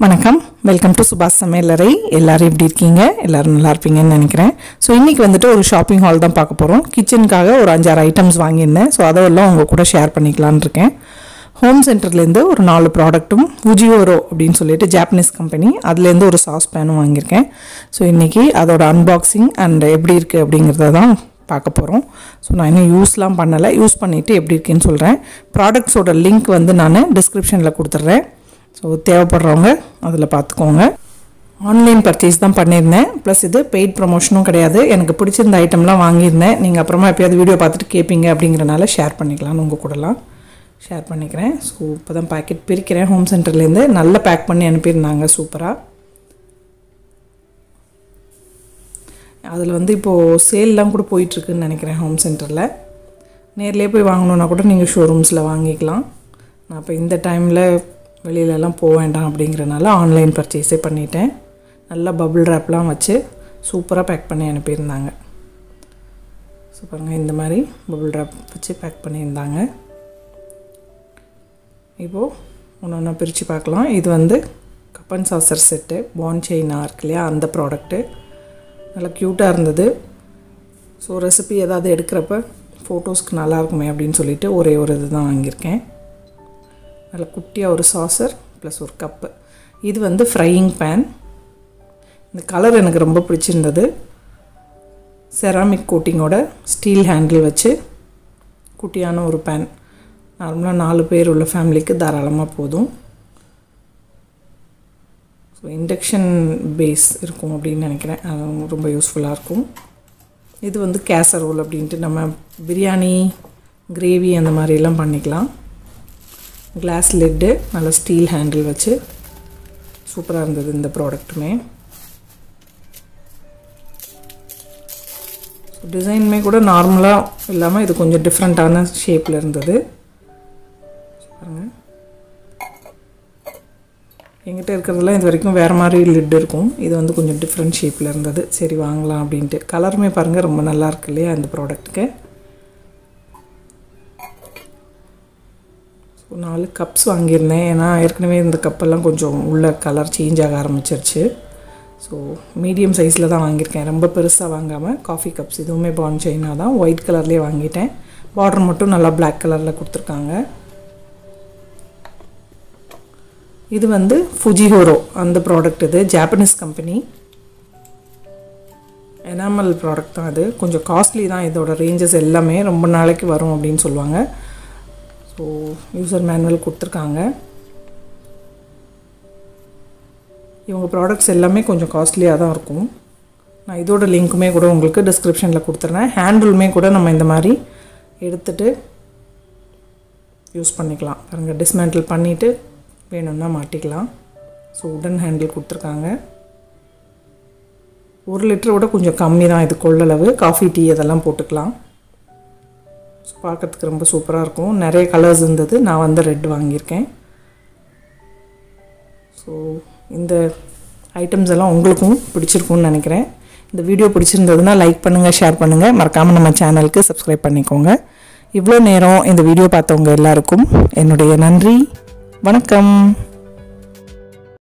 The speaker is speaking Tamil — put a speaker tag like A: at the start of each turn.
A: வணக்கம் வெல்கம் டு சுபாஷ் சமையலறை எல்லாரும் எப்படி இருக்கீங்க எல்லாரும் நல்லா இருப்பீங்கன்னு நினைக்கிறேன் ஸோ இன்றைக்கி வந்துட்டு ஒரு ஷாப்பிங் ஹால் தான் பார்க்க போகிறோம் கிச்சனுக்காக ஒரு அஞ்சாறு ஐட்டம்ஸ் வாங்கியிருந்தேன் ஸோ அதெல்லாம் உங்கள் கூட ஷேர் பண்ணிக்கலான்னு இருக்கேன் ஹோம் சென்டர்லேருந்து ஒரு நாலு ப்ராடக்ட்டும் உஜியோரோ அப்படின்னு சொல்லிட்டு ஜாப்பனீஸ் கம்பெனி அதுலேருந்து ஒரு சாஸ் பேனும் வாங்கியிருக்கேன் ஸோ இன்றைக்கி அதோட அன்பாக்சிங் அண்ட் எப்படி இருக்குது அப்படிங்கிறத தான் பார்க்க போகிறோம் ஸோ நான் இன்னும் யூஸ்லாம் பண்ணலை யூஸ் பண்ணிவிட்டு எப்படி இருக்குன்னு சொல்கிறேன் ப்ராடக்ட்ஸோட லிங்க் வந்து நான் டிஸ்கிரிப்ஷனில் கொடுத்துட்றேன் ஸோ தேவைப்படுறவங்க அதில் பார்த்துக்கோங்க ஆன்லைன் பர்ச்சேஸ் தான் பண்ணியிருந்தேன் ப்ளஸ் இது பெய்ட் ப்ரமோஷனும் கிடையாது எனக்கு பிடிச்சிருந்த ஐட்டம்லாம் வாங்கியிருந்தேன் நீங்கள் அப்புறமா எப்பயாவது வீடியோ பார்த்துட்டு கேட்பீங்க அப்படிங்கிறனால ஷேர் பண்ணிக்கலாம்னு உங்கள் கூடலாம் ஷேர் பண்ணிக்கிறேன் ஸோ இப்போ தான் பேக்கெட் பிரிக்கிறேன் ஹோம் சென்டர்லேருந்து நல்லா பேக் பண்ணி அனுப்பியிருந்தாங்க சூப்பராக அதில் வந்து இப்போது சேல்லாம் கூட போயிட்டுருக்குன்னு நினைக்கிறேன் ஹோம் சென்டரில் நேர்லேயே போய் வாங்கணுன்னா கூட நீங்கள் ஷோரூம்ஸில் வாங்கிக்கலாம் நான் இப்போ இந்த டைமில் வெளியிலலாம் போக வேண்டாம் அப்படிங்கிறனால ஆன்லைன் பர்ச்சேஸே பண்ணிட்டேன் நல்லா பபுள் ரேப்லாம் வச்சு சூப்பராக பேக் பண்ணி அனுப்பியிருந்தாங்க ஸோ பாருங்கள் இந்த மாதிரி பபுள் ரேப் வச்சு பேக் பண்ணியிருந்தாங்க இப்போது ஒன்று ஒன்றா பிரித்து பார்க்கலாம் இது வந்து கப்பன் சாசர் செட்டு பான் செயினா இருக்கு இல்லையா அந்த ப்ராடக்ட்டு நல்லா க்யூட்டாக இருந்தது ஸோ ரெசிபி ஏதாவது எடுக்கிறப்ப ஃபோட்டோஸ்க்கு நல்லா இருக்குமே அப்படின்னு சொல்லிட்டு ஒரே ஒரு இது தான் வாங்கியிருக்கேன் நல்ல குட்டியாக ஒரு சாசர் ப்ளஸ் ஒரு கப்பு இது வந்து ஃப்ரையிங் பேன் இந்த கலர் எனக்கு ரொம்ப பிடிச்சிருந்தது செராமிக் கோட்டிங்கோட ஸ்டீல் ஹேண்டில் வச்சு குட்டியான ஒரு பேன் நார்மலாக நாலு பேர் உள்ள ஃபேமிலிக்கு தாராளமாக போதும் ஸோ இண்டக்ஷன் பேஸ் இருக்கும் அப்படின்னு நினைக்கிறேன் அது ரொம்ப யூஸ்ஃபுல்லாக இருக்கும் இது வந்து கேசரோல் அப்படின்ட்டு நம்ம பிரியாணி கிரேவி அந்த மாதிரிலாம் பண்ணிக்கலாம் கிளாஸ் லிட்டு நல்ல ஸ்டீல் ஹேண்டில் வச்சு சூப்பராக இருந்தது இந்த ப்ராடக்ட்டுமே டிசைனுமே கூட நார்மலாக இல்லாமல் இது கொஞ்சம் டிஃப்ரெண்ட்டான ஷேப்பில் இருந்தது பாருங்கள் எங்கிட்ட இருக்கிறதெல்லாம் இது வரைக்கும் வேறு மாதிரி லிட் இருக்கும் இது வந்து கொஞ்சம் டிஃப்ரெண்ட் ஷேப்பில் இருந்தது சரி வாங்கலாம் அப்படின்ட்டு கலருமே பாருங்கள் ரொம்ப நல்லா இருக்கு இல்லையா இந்த ப்ராடக்ட்டுக்கு ஸோ நாலு கப்ஸ் வாங்கியிருந்தேன் ஏன்னா ஏற்கனவே இந்த கப்பெல்லாம் கொஞ்சம் உள்ள கலர் சேஞ்ச் ஆக ஆரம்பிச்சிருச்சு ஸோ மீடியம் சைஸில் தான் வாங்கியிருக்கேன் ரொம்ப பெருசாக வாங்காமல் காஃபி கப்ஸ் இதுவுமே பான் செயினா தான் ஒயிட் கலர்லேயே வாங்கிட்டேன் பார்டர் மட்டும் நல்லா பிளாக் கலரில் கொடுத்துருக்காங்க இது வந்து ஃபுஜிஹோரோ அந்த ப்ராடக்ட் இது ஜாப்பனீஸ் கம்பெனி எனாமல் ப்ராடக்ட் தான் அது கொஞ்சம் காஸ்ட்லி தான் இதோட ரேஞ்சஸ் எல்லாமே ரொம்ப நாளைக்கு வரும் அப்படின்னு சொல்லுவாங்க ஸோ யூசர் மேனுவல் கொடுத்துருக்காங்க இவங்க ப்ராடக்ட்ஸ் எல்லாமே கொஞ்சம் காஸ்ட்லியாக தான் இருக்கும் நான் இதோட லிங்க்குமே கூட உங்களுக்கு டிஸ்கிரிப்ஷனில் கொடுத்துட்றேன் ஹேண்டிலுமே கூட நம்ம இந்த மாதிரி எடுத்துகிட்டு யூஸ் பண்ணிக்கலாம் பாருங்கள் டிஸ்மேண்டில் பண்ணிவிட்டு வேணும்னா மாட்டிக்கலாம் ஸோ உடன் ஹேண்டில் கொடுத்துருக்காங்க ஒரு லிட்டரை விட கொஞ்சம் கம்மி தான் இது கொள்ளளவு காஃபி டீ அதெல்லாம் போட்டுக்கலாம் ஸோ பார்க்குறதுக்கு ரொம்ப சூப்பராக இருக்கும் நிறைய கலர்ஸ் இருந்தது நான் வந்து ரெட் வாங்கியிருக்கேன் ஸோ இந்த ஐட்டம்ஸ் எல்லாம் உங்களுக்கும் பிடிச்சிருக்கும்னு நினைக்கிறேன் இந்த வீடியோ பிடிச்சிருந்ததுன்னா லைக் பண்ணுங்கள் ஷேர் பண்ணுங்கள் மறக்காமல் நம்ம சேனலுக்கு சப்ஸ்கிரைப் பண்ணிக்கோங்க இவ்வளோ நேரம் இந்த வீடியோ பார்த்தவங்க எல்லாருக்கும் என்னுடைய நன்றி வணக்கம்